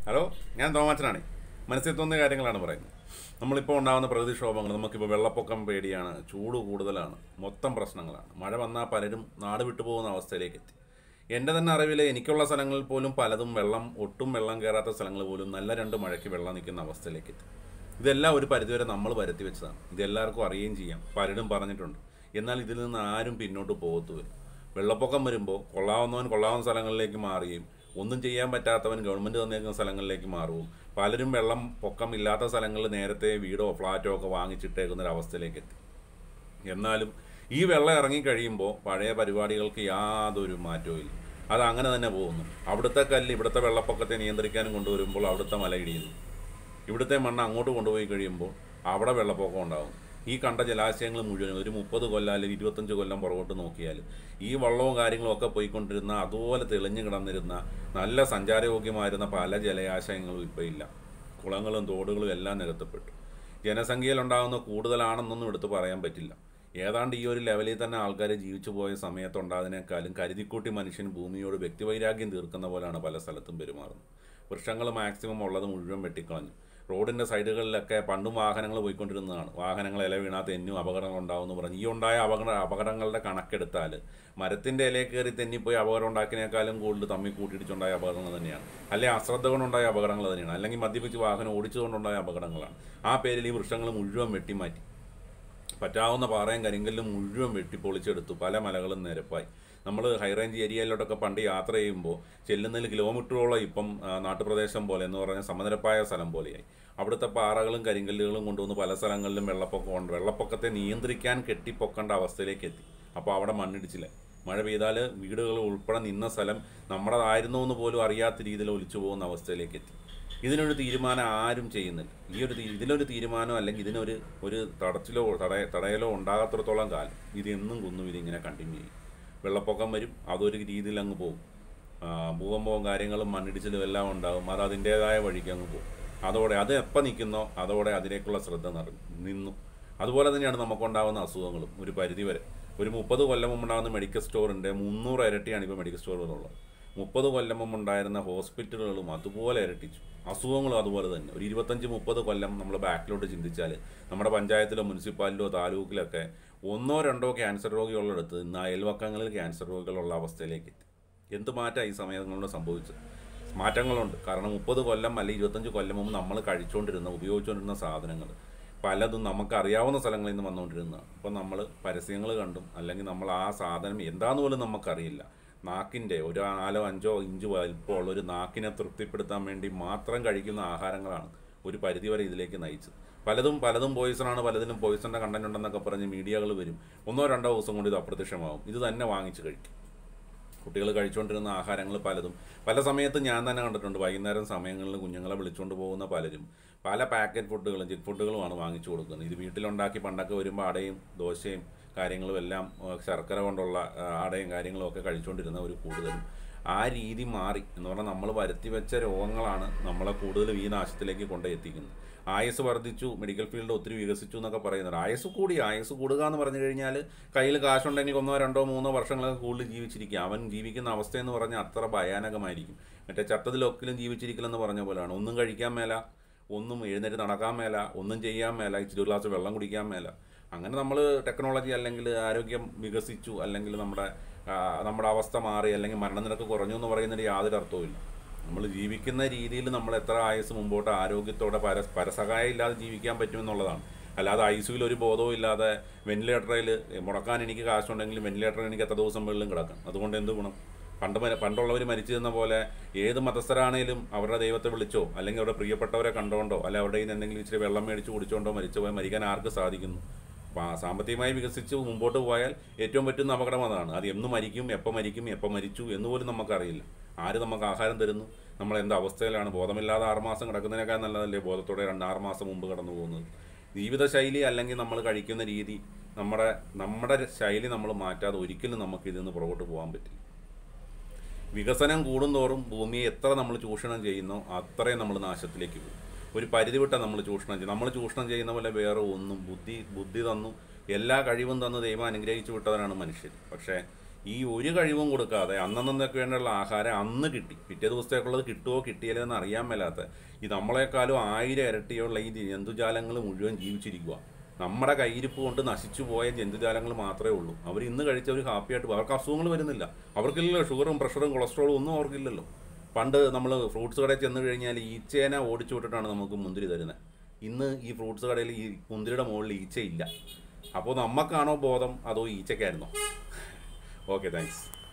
hello ഞാൻ തോമാച്ചനാണ് മനസ്സിൽ തോന്നിയ കാര്യങ്ങളാണ് പറയുന്നത് നമ്മളിപ്പോൾ ഉണ്ടാകുന്ന പ്രകൃതിക്ഷോഭങ്ങൾ നമുക്കിപ്പോൾ വെള്ളപ്പൊക്കം പേടിയാണ് ചൂട് കൂടുതലാണ് മൊത്തം പ്രശ്നങ്ങളാണ് മഴ വന്നാൽ പലരും നാട് വിട്ടുപോകുന്ന അവസ്ഥയിലേക്ക് എത്തി എൻ്റെ തന്നെ അറിവിൽ എനിക്കുള്ള സ്ഥലങ്ങളിൽ പോലും പലതും വെള്ളം ഒട്ടും വെള്ളം കയറാത്ത സ്ഥലങ്ങൾ പോലും നല്ല രണ്ട് മഴയ്ക്ക് വെള്ളം നിൽക്കുന്ന അവസ്ഥയിലേക്ക് എത്തി ഇതെല്ലാം ഒരു പരിധിവരെ നമ്മൾ വരുത്തി വെച്ചതാണ് ഇതെല്ലാവർക്കും അറിയുകയും ചെയ്യാം പലരും പറഞ്ഞിട്ടുണ്ട് എന്നാൽ ഇതിൽ നിന്ന് ആരും പിന്നോട്ട് പോകത്തുമില്ല വെള്ളപ്പൊക്കം വരുമ്പോൾ കൊള്ളാവുന്നവൻ കൊള്ളാവുന്ന സ്ഥലങ്ങളിലേക്ക് മാറുകയും ഒന്നും ചെയ്യാൻ പറ്റാത്തവൻ ഗവൺമെൻറ് തന്നേക്കുന്ന സ്ഥലങ്ങളിലേക്ക് മാറുകയും പലരും വെള്ളം പൊക്കം ഇല്ലാത്ത സ്ഥലങ്ങളിൽ നേരത്തെ വീടോ ഫ്ലാറ്റോ ഒക്കെ വാങ്ങിച്ചിട്ടേക്കുന്ന ഒരു അവസ്ഥയിലേക്ക് എത്തി എന്നാലും ഈ വെള്ളം ഇറങ്ങിക്കഴിയുമ്പോൾ പഴയ പരിപാടികൾക്ക് യാതൊരു മാറ്റവും ഇല്ല അത് അങ്ങനെ തന്നെ പോകുന്നു അവിടുത്തെ കല്ല് ഇവിടുത്തെ വെള്ളപ്പൊക്കത്തെ നിയന്ത്രിക്കാനും കൊണ്ടുവരുമ്പോൾ അവിടുത്തെ മല ഇടിയുന്നു ഇവിടുത്തെ മണ്ണ് അങ്ങോട്ട് കൊണ്ടുപോയി കഴിയുമ്പോൾ അവിടെ വെള്ളപ്പൊക്കം ഉണ്ടാകും ഈ കണ്ട ജലാശയങ്ങൾ മുഴുവൻ ഒരു മുപ്പത് കൊല്ലം അല്ലെങ്കിൽ ഇരുപത്തഞ്ച് കൊല്ലം പുറകോട്ട് നോക്കിയാൽ ഈ വള്ളവും കാര്യങ്ങളും ഒക്കെ പോയിക്കൊണ്ടിരുന്ന അതുപോലെ തെളിഞ്ഞു കിടന്നിരുന്ന നല്ല സഞ്ചാരയോഗ്യമായിരുന്ന പല ജലാശയങ്ങളും ഇപ്പോൾ ഇല്ല കുളങ്ങളും തോടുകളും എല്ലാം നികത്തപ്പെട്ടു ജനസംഖ്യയിലുണ്ടാകുന്ന കൂടുതലാണെന്നൊന്നും എടുത്തു പറയാൻ പറ്റില്ല ഏതാണ്ട് ഈ ഒരു ലെവലിൽ തന്നെ ആൾക്കാർ ജീവിച്ചു പോയ സമയത്തുണ്ടാതിനേക്കാളും കരുതിക്കൂട്ടി മനുഷ്യൻ ഭൂമിയോട് വ്യക്തിവൈരാഗ്യം തീർക്കുന്ന പോലെയാണ് പല സ്ഥലത്തും പെരുമാറുന്നത് വൃക്ഷങ്ങൾ മാക്സിമം ഉള്ളത് മുഴുവൻ വെട്ടിക്കളഞ്ഞു റോഡിൻ്റെ സൈഡുകളിലൊക്കെ പണ്ടും വാഹനങ്ങൾ പോയിക്കൊണ്ടിരുന്നതാണ് വാഹനങ്ങൾ ഇല വീണാൽ തെന്നും അപകടങ്ങൾ ഉണ്ടാവുമെന്ന് പറഞ്ഞു ഈ ഉണ്ടായ അപകട അപകടങ്ങളുടെ കണക്കെടുത്താൽ മരത്തിൻ്റെ ഇലയിൽ കയറി തെന്നിപ്പോയി അപകടം ഉണ്ടാക്കിയതിനേക്കാളും കൂടുതൽ തമ്മിൽ കൂട്ടിയിടിച്ചുണ്ടായ അപകടങ്ങൾ തന്നെയാണ് അല്ലെങ്കിൽ അശ്രദ്ധ കൊണ്ടുണ്ടായ അപകടങ്ങൾ തന്നെയാണ് അല്ലെങ്കിൽ മദ്യപിച്ച് വാഹനം ഓടിച്ചുകൊണ്ടുണ്ടായ അപകടങ്ങളാണ് ആ പേരിൽ ഈ വൃക്ഷങ്ങൾ മുഴുവൻ വെട്ടിമാറ്റി പറ്റാവുന്ന പാറയും കരിങ്കല്ലും മുഴുവൻ വെട്ടിപ്പൊളിച്ചെടുത്തു പല മലകളും നിരപ്പായി നമ്മൾ ഹൈറേഞ്ച് ഏരിയയിലോട്ടൊക്കെ പണ്ട് യാത്ര ചെയ്യുമ്പോൾ ചെല്ലുന്നതിൽ കിലോമീറ്ററോളം ഇപ്പം ആ, നാട്ടുപ്രദേശം പോലെ എന്ന് പറഞ്ഞാൽ സമനിരപ്പായ സ്ഥലം പോലെയായി അവിടുത്തെ പാറകളും കരിങ്കല്ലുകളും കൊണ്ടുവന്ന് പല സ്ഥലങ്ങളിലും വെള്ളപ്പൊക്കമുണ്ട് വെള്ളപ്പൊക്കത്തെ നിയന്ത്രിക്കാൻ കെട്ടിപ്പൊക്കേണ്ട അവസ്ഥയിലേക്ക് എത്തി അപ്പോൾ അവിടെ മണ്ണിടിച്ചില്ല മഴ പെയ്താൽ വീടുകൾ ഉൾപ്പെടെ നിന്ന സ്ഥലം നമ്മുടേതായിരുന്നു എന്ന് പോലും അറിയാത്ത രീതിയിൽ ഒലിച്ചു പോകുന്ന അവസ്ഥയിലേക്ക് എത്തി ഇതിനൊരു തീരുമാനം ആരും ചെയ്യുന്നില്ല ഈ ഒരു തീ- ഇതിലൊരു തീരുമാനം അല്ലെങ്കിൽ ഇതിനൊരു ഒരു തടച്ചിലോ തടയ തടയലോ ഉണ്ടാകാത്തിടത്തോളം കാലം ഇത് എന്നും കുന്നും ഇതിങ്ങനെ കണ്ടിന്യൂ ചെയ്യും വെള്ളപ്പൊക്കം വരും അതൊരു രീതിയിൽ അങ്ങ് പോകും ആ, ഭൂകമ്പവും കാര്യങ്ങളും മണ്ണിടിച്ചിലും എല്ലാം ഉണ്ടാകും അത് അതിൻ്റേതായ വഴിക്ക് അങ്ങ് പോകും അതോടെ അത് എപ്പോൾ നിൽക്കുന്നോ അതോടെ അതിലേക്കുള്ള ശ്രദ്ധ നിറഞ്ഞു നിന്നു അതുപോലെ തന്നെയാണ് നമുക്കുണ്ടാകുന്ന അസുഖങ്ങളും ഒരു പരിധി വരെ ഒരു മുപ്പത് കൊല്ലം മുമ്പുണ്ടാകുന്ന മെഡിക്കൽ സ്റ്റോറിൻ്റെ മുന്നൂറ് ഇരട്ടിയാണ് ഇപ്പോൾ മെഡിക്കൽ സ്റ്റോറുകളുള്ളത് മുപ്പത് കൊല്ലം മുമ്പ് ഉണ്ടായിരുന്ന ഹോസ്പിറ്റലുകളും അതുപോലെ ഇരട്ടിച്ചു അസുഖങ്ങളും അതുപോലെ തന്നെ ഒരു ഇരുപത്തഞ്ച് മുപ്പത് കൊല്ലം നമ്മൾ ബാക്കിലോട്ട് ചിന്തിച്ചാൽ നമ്മുടെ പഞ്ചായത്തിലോ മുനിസിപ്പാലിറ്റിയോ താലൂക്കിലൊക്കെ ഒന്നോ രണ്ടോ ക്യാൻസർ രോഗികളുള്ളടത്ത് ഇന്ന് അയൽവക്കങ്ങളിൽ ക്യാൻസർ രോഗികളുള്ള അവസ്ഥയിലേക്ക് എത്തി എന്ത് മാറ്റം ഈ സമയങ്ങളിൽ സംഭവിച്ചത് മാറ്റങ്ങളുണ്ട് കാരണം മുപ്പത് കൊല്ലം അല്ലെങ്കിൽ ഇരുപത്തഞ്ച് കൊല്ലം മുമ്പ് നമ്മൾ കഴിച്ചുകൊണ്ടിരുന്ന ഉപയോഗിച്ചുകൊണ്ടിരുന്ന സാധനങ്ങൾ പലതും നമുക്ക് അറിയാവുന്ന സ്ഥലങ്ങളിൽ നിന്ന് വന്നുകൊണ്ടിരുന്നതാണ് അപ്പോൾ നമ്മൾ പരസ്യങ്ങൾ കണ്ടും അല്ലെങ്കിൽ നമ്മൾ ആ സാധനം എന്താന്ന് പോലും നമുക്കറിയില്ല നാക്കിൻ്റെ ഒരു നാലോ അഞ്ചോ ഇഞ്ച് വലിപ്പമുള്ള ഒരു നാക്കിനെ തൃപ്തിപ്പെടുത്താൻ വേണ്ടി മാത്രം കഴിക്കുന്ന ആഹാരങ്ങളാണ് ഒരു പരിധിവരെ ഇതിലേക്ക് നയിച്ചത് പലതും പലതും പോയിസണാണ് പലതിനും പോയിസണിൻ്റെ കണ്ടന്റ് ഉണ്ടെന്നൊക്കെ പറഞ്ഞ് മീഡിയകൾ വരും ഒന്നോ രണ്ടോ ദിവസം കൊണ്ട് ഇത് അപ്രത്യക്ഷമാവും ഇത് തന്നെ വാങ്ങിച്ച് കഴിക്കും കുട്ടികൾ കഴിച്ചുകൊണ്ടിരുന്ന ആഹാരങ്ങൾ പലതും പല സമയത്ത് ഞാൻ തന്നെ കണ്ടിട്ടുണ്ട് വൈകുന്നേരം സമയങ്ങളിൽ കുഞ്ഞുങ്ങളെ വിളിച്ചുകൊണ്ട് പോകുന്ന പലരും പല പാക്കറ്റ് ഫുഡുകളും ചിറ്റ് ഫുഡുകളുമാണ് വാങ്ങിച്ചു കൊടുക്കുന്നത് ഇത് വീട്ടിലുണ്ടാക്കി പണ്ടൊക്കെ വരുമ്പോൾ അടയും ദോശയും കാര്യങ്ങളും എല്ലാം ആ, ശർക്കര കൊണ്ടുള്ള ആ, അടയും കാര്യങ്ങളും ഒക്കെ കഴിച്ചുകൊണ്ടിരുന്നവർ കൂടുതലും ആ രീതി മാറി എന്ന് പറഞ്ഞാൽ നമ്മൾ വരുത്തി വെച്ച രോഗങ്ങളാണ് നമ്മളെ കൂടുതലും ഈ നാശത്തിലേക്ക് കൊണ്ടു എത്തിക്കുന്നത് ആയുസ് വർദ്ധിച്ചു മെഡിക്കൽ ഫീൽഡ് ഒത്തിരി വികസിച്ചു എന്നൊക്കെ പറയുന്നത് ആയുസ് കൂടി ആയുസ് കൂടുക എന്ന് പറഞ്ഞു കഴിഞ്ഞാൽ കയ്യിൽ കാശുണ്ടെങ്കിൽ ഒന്നോ രണ്ടോ മൂന്നോ വർഷങ്ങളൊക്കെ കൂടുതൽ ജീവിച്ചിരിക്കുക അവൻ ജീവിക്കുന്ന അവസ്ഥയെന്ന് പറഞ്ഞാൽ അത്ര ഭയാനകമായിരിക്കും മറ്റേ ചട്ടത്തിലൊക്കിലും ജീവിച്ചിരിക്കലെന്ന് പറഞ്ഞ പോലെയാണ് ഒന്നും കഴിക്കാൻ മേല ഒന്നും എഴുന്നേറ്റ് നടക്കാൻ മേല ഒന്നും ചെയ്യാൻ മേല ഇച്ചിരി ഒരു ഗ്ലാസ് വെള്ളം കുടിക്കാൻ മേല അങ്ങനെ നമ്മൾ ടെക്നോളജി അല്ലെങ്കിൽ ആരോഗ്യം വികസിച്ചു അല്ലെങ്കിൽ നമ്മുടെ ആ, നമ്മുടെ അവസ്ഥ മാറി അല്ലെങ്കിൽ മരണനിരക്ക് കുറഞ്ഞു എന്ന് പറയുന്നതിന് യാതൊരു അർത്ഥവുമില്ല നമ്മൾ ജീവിക്കുന്ന രീതിയിൽ നമ്മൾ എത്ര ആയുസ് മുമ്പോട്ട് ആരോഗ്യത്തോടെ പര പരസഹായം ഇല്ലാതെ ജീവിക്കാൻ പറ്റുമെന്നുള്ളതാണ് അല്ലാതെ ഐ സിയിൽ ഒരു ബോധവും ഇല്ലാതെ വെന്റിലേറ്ററിൽ മുടക്കാൻ എനിക്ക് കാശുണ്ടെങ്കിലും വെന്റിലേറ്ററിൽ എനിക്ക് എത്ര ദിവസം വെള്ളം കിടക്കാം അതുകൊണ്ട് എന്ത് ഗുണം പണ്ട് മര- പണ്ടുള്ളവർ മരിച്ചിരുന്ന പോലെ ഏത് മതസ്ഥരാണേലും അവരുടെ ദൈവത്തെ വിളിച്ചോ അല്ലെങ്കിൽ അവരുടെ പ്രിയപ്പെട്ടവരെ കണ്ടുകൊണ്ടോ അല്ലെങ്കിൽ അവരുടെ കയ്യിൽ നിന്ന് എന്തെങ്കിലും ഇച്ചിരി വെള്ളം മേടിച്ച് കുടിച്ചുകൊണ്ടോ മരിച്ചു പോയാൽ മരിക്കാൻ ആർക്ക് സാധിക്കുന്നു അപ്പോൾ സാമ്പത്തികമായി വികസിച്ച് മുമ്പോട്ട് പോയാൽ ഏറ്റവും പറ്റുന്ന അപകടം അതാണ് അത് എന്ന് മരിക്കും എപ്പോൾ മരിക്കും എപ്പോൾ മരിച്ചു എന്ന് പോലും നമുക്കറിയില്ല ആര് നമുക്ക് ആഹാരം തരുന്നു നമ്മൾ എന്ത് അവസ്ഥയിലാണ് ബോധമില്ലാതെ ആറുമാസം കിടക്കുന്നതിനേക്കാൾ നല്ലതല്ലേ ബോധത്തോടെ രണ്ട് ആറ് മാസം മുമ്പ് കടന്നു പോകുന്നത് ജീവിതശൈലി അല്ലെങ്കിൽ നമ്മൾ കഴിക്കുന്ന രീതി നമ്മുടെ നമ്മുടെ ശൈലി നമ്മൾ മാറ്റാതെ ഒരിക്കലും നമുക്ക് ഇതിൽ നിന്ന് പുറകോട്ട് പോകാൻ പറ്റില്ല വികസനം കൂടുന്തോറും ഭൂമിയെ എത്ര നമ്മൾ ചൂഷണം ചെയ്യുന്നോ അത്രയും നമ്മൾ നാശത്തിലേക്ക് പോകും ഒരു പരിധി വിട്ട നമ്മൾ ചൂഷണം ചെയ്യും നമ്മൾ ചൂഷണം ചെയ്യുന്ന പോലെ വേറെ ഒന്നും ബുദ്ധി ബുദ്ധി തന്നു എല്ലാ കഴിവും തന്ന് ദൈവം അനുഗ്രഹിച്ചു വിട്ടവരാണ് മനുഷ്യർ പക്ഷേ ഈ ഒരു കഴിവും കൊടുക്കാതെ അന്നന്നൊക്കെ വേണ്ടിയുള്ള ആഹാരം അന്ന് കിട്ടി പിറ്റേ ദിവസത്തേക്കുള്ളത് കിട്ടുമോ കിട്ടിയില്ലെന്ന് അറിയാൻ മേലാത്ത ഈ നമ്മളെക്കാളും ആയിരം ഇരട്ടിയുള്ള ഈ ജന്തുജാലങ്ങൾ മുഴുവൻ ജീവിച്ചിരിക്കുക നമ്മുടെ കയ്യിരിപ്പ് കൊണ്ട് നശിച്ചു പോയ ജന്തുജാലങ്ങൾ മാത്രമേ ഉള്ളൂ അവർ ഇന്ന് കഴിച്ചവർ ഹാപ്പിയായിട്ട് അവർക്ക് അസുഖങ്ങൾ വരുന്നില്ല അവർക്കില്ലല്ലോ ഷുഗറും പ്രഷറും കൊളസ്ട്രോളും ഒന്നും അവർക്കില്ലല്ലോ പണ്ട് നമ്മൾ ഫ്രൂട്ട്സ് കടയിൽ ചെന്ന് കഴിഞ്ഞാൽ ഈച്ചേനെ ഓടിച്ചു വിട്ടിട്ടാണ് നമുക്ക് മുന്തിരി തരുന്നത് ഇന്ന് ഈ ഫ്രൂട്ട്സ് കടയിൽ ഈ മുന്തിരിയുടെ മുകളിൽ ഈച്ചയില്ല അപ്പോൾ നമുക്കാണോ ബോധം അതോ ഈച്ചയ്ക്കായിരുന്നോ ഓക്കെ താങ്ക്സ്